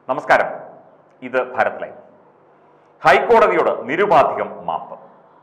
നമസ്കാരം ഇത് ഭാരത് ലൈവ് ഹൈക്കോടതിയോട് നിരുപാധികം മാപ്പ്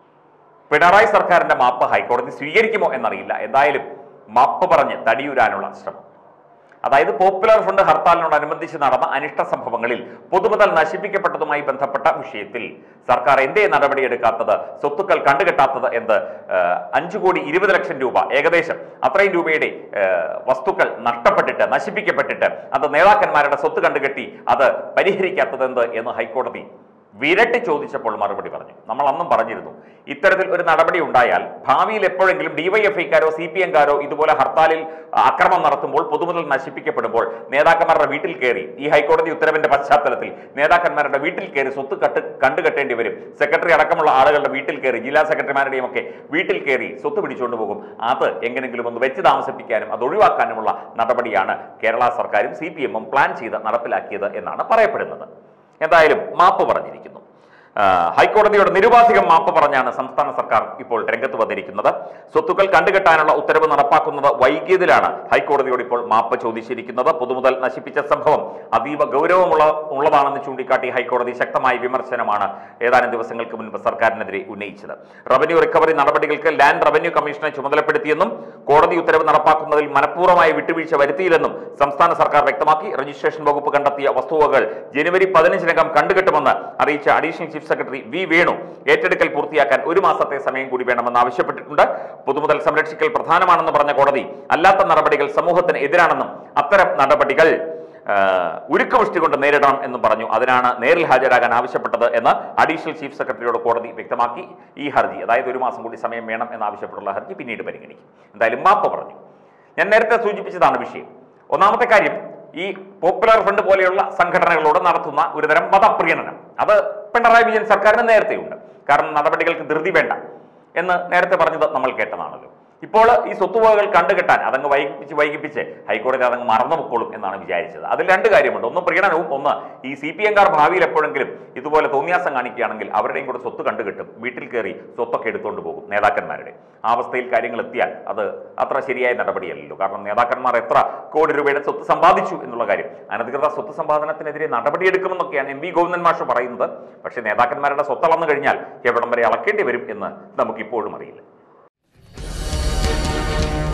പിണറായി സർക്കാരിന്റെ മാപ്പ് ഹൈക്കോടതി സ്വീകരിക്കുമോ എന്നറിയില്ല എന്തായാലും മാപ്പ് പറഞ്ഞ് തടിയൂരാനുള്ള ശ്രമം അതായത് പോപ്പുലർ ഫ്രണ്ട് ഹർത്താലിനോടനുബന്ധിച്ച് നടന്ന അനിഷ്ട സംഭവങ്ങളിൽ പൊതുമുതൽ നശിപ്പിക്കപ്പെട്ടതുമായി ബന്ധപ്പെട്ട വിഷയത്തിൽ സർക്കാർ എന്തേ നടപടിയെടുക്കാത്തത് സ്വത്തുക്കൾ കണ്ടുകെട്ടാത്തത് എന്ന് ഏഹ്, അഞ്ചു കോടി ഇരുപത് ലക്ഷം രൂപ ഏകദേശം അത്രയും രൂപയുടെ ഏഹ്, വസ്തുക്കൾ നഷ്ടപ്പെട്ടിട്ട് നശിപ്പിക്കപ്പെട്ടിട്ട് അത് നേതാക്കന്മാരുടെ സ്വത്ത് കണ്ടുകെട്ടി അത് പരിഹരിക്കാത്തത് എന്ത് എന്ന് ഹൈക്കോടതി വിരട്ടി ചോദിച്ചപ്പോൾ മറുപടി പറഞ്ഞു നമ്മൾ അന്നും പറഞ്ഞിരുന്നു ഇത്തരത്തിൽ ഒരു നടപടി ഉണ്ടായാൽ ഭാവിയിൽ എപ്പോഴെങ്കിലും ഡിവൈഎഫ്ഐക്കാരോ സി പി എംകാരോ ഇതുപോലെ ഹർത്താലിൽ അക്രമം നടത്തുമ്പോൾ പൊതുമുതൽ നശിപ്പിക്കപ്പെടുമ്പോൾ നേതാക്കന്മാരുടെ വീട്ടിൽ കയറി ഈ ഹൈക്കോടതി ഉത്തരവിന്റെ പശ്ചാത്തലത്തിൽ നേതാക്കന്മാരുടെ വീട്ടിൽ കയറി സ്വത്ത് കട്ട് കണ്ടുകെട്ടേണ്ടി വരും സെക്രട്ടറി അടക്കമുള്ള ആളുകളുടെ വീട്ടിൽ കയറി ജില്ലാ സെക്രട്ടറിമാരുടെയും ഒക്കെ വീട്ടിൽ കയറി സ്വത്ത് പിടിച്ചുകൊണ്ട് പോകും അത് എങ്ങനെങ്കിലും ഒന്ന് വെച്ച് താമസിപ്പിക്കാനും അത് ഒഴിവാക്കാനുമുള്ള നടപടിയാണ് കേരള സർക്കാരും സി പി എമ്മും പ്ലാൻ ചെയ്ത് നടപ്പിലാക്കിയത് എന്നാണ് പറയപ്പെടുന്നത് എന്തായാലും മാപ്പ് പറഞ്ഞിരിക്കുന്നു ആ, ഹൈക്കോടതിയുടെ നിരുപാധികം മാപ്പ് പറഞ്ഞാണ് സംസ്ഥാന സർക്കാർ ഇപ്പോൾ രംഗത്ത് വന്നിരിക്കുന്നത് സ്വത്തുക്കൾ കണ്ടുകെട്ടാനുള്ള ഉത്തരവ് നടപ്പാക്കുന്നത് വൈകിയതിലാണ് ഹൈക്കോടതിയോട് ഇപ്പോൾ മാപ്പ് ചോദിച്ചിരിക്കുന്നത് പൊതുമുതൽ നശിപ്പിച്ച സംഭവം അതീവ ഗൗരവമുള്ള ഉള്ളതാണെന്ന് ചൂണ്ടിക്കാട്ടി ഹൈക്കോടതി ശക്തമായ വിമർശനമാണ് ഏതാനും ദിവസങ്ങൾക്ക് മുൻപ് സർക്കാരിനെതിരെ ഉന്നയിച്ചത് റവന്യൂ റിക്കവറി നടപടികൾക്ക് ലാൻഡ് റവന്യൂ കമ്മീഷനെ ചുമതലപ്പെടുത്തിയെന്നും കോടതി ഉത്തരവ് നടപ്പാക്കുന്നതിൽ മനഃപൂർവ്വമായ വിട്ടുവീഴ്ച വരുത്തിയില്ലെന്നും സംസ്ഥാന സർക്കാർ വ്യക്തമാക്കി രജിസ്ട്രേഷൻ വകുപ്പ് കണ്ടെത്തിയ വസ്തുവകൾ ജനുവരി പതിനഞ്ചിനകം കണ്ടുകെട്ടുമെന്ന് അറിയിച്ച additional chief secretary V Venu ഏറ്റെടുക്കൽ പൂർത്തിയാക്കാൻ ഒരു മാസത്തെ സമയം കൂടി വേണമെന്ന് ആവശ്യപ്പെട്ടിട്ടുണ്ട് പൊതുമുതൽ സംരക്ഷിക്കൽ പ്രധാനമാണെന്ന് പറഞ്ഞ കോടതി അല്ലാത്ത നടപടികൾ സമൂഹത്തിന് എതിരാണെന്നും അത്തരം നടപടികൾ ആ, ഉരുക്കുമുഷ്ടി കൊണ്ട് നേരിടണം എന്നും പറഞ്ഞു അതിനാണ് നേരിൽ ഹാജരാകാൻ ആവശ്യപ്പെട്ടത് എന്ന് അഡീഷണൽ ചീഫ് സെക്രട്ടറിയോട് കോടതി വ്യക്തമാക്കി ഈ ഹർജി അതായത് ഒരു മാസം കൂടി സമയം വേണം എന്നാവശ്യപ്പെട്ടുള്ള ഹർജി പിന്നീട് പരിഗണിക്കും എന്തായാലും മാപ്പ് പറഞ്ഞു ഞാൻ നേരത്തെ സൂചിപ്പിച്ചതാണ് വിഷയം ഒന്നാമത്തെ കാര്യം ഈ പോപ്പുലർ ഫ്രണ്ട് പോലെയുള്ള സംഘടനകളോട് നടത്തുന്ന ഒരുതരം മതപ്രീണനം അത് പിണറായി വിജയൻ സർക്കാരിന് നേരത്തെയുണ്ട് കാരണം നടപടികൾക്ക് ധൃതി വേണ്ട എന്ന് നേരത്തെ പറഞ്ഞത് നമ്മൾ കേട്ടതാണല്ലോ ഇപ്പോൾ ഈ സ്വത്തുവകകൾ കണ്ടുകെട്ടാൻ അതങ്ങ് വൈകിപ്പിച്ച് വൈകിപ്പിച്ച് ഹൈക്കോടതി അതങ്ങ് മറന്നു പൊക്കോളും എന്നാണ് വിചാരിച്ചത് അതിൽ രണ്ട് കാര്യമുണ്ട് ഒന്ന് പ്രീണനവും ഒന്ന് ഈ സി പി എംകാർ ഭാവിയിൽ എപ്പോഴെങ്കിലും ഇതുപോലെ തോന്നിയാസം കാണിക്കുകയാണെങ്കിൽ അവരുടെയും കൂടെ സ്വത്ത് കണ്ടുകെട്ടും വീട്ടിൽ കയറി സ്വത്തൊക്കെ എടുത്തുകൊണ്ട് പോകും നേതാക്കന്മാരുടെ ആ അവസ്ഥയിൽ കാര്യങ്ങൾ എത്തിയാൽ അത് അത്ര ശരിയായ നടപടിയല്ലല്ലോ കാരണം നേതാക്കന്മാർ എത്ര കോടി രൂപയുടെ സ്വത്ത് സമ്പാദിച്ചു എന്നുള്ള കാര്യം അനധികൃത സ്വത്ത് സമ്പാദനത്തിനെതിരെ നടപടിയെടുക്കുമെന്നൊക്കെയാണ് എം വി ഗോവിന്ദൻ മാഷ് പറയുന്നത് പക്ഷേ നേതാക്കന്മാരുടെ സ്വത്ത് അളന്നു കഴിഞ്ഞാൽ എവിടം വരെ അളക്കേണ്ടി വരും എന്ന് നമുക്കിപ്പോഴും അറിയില്ല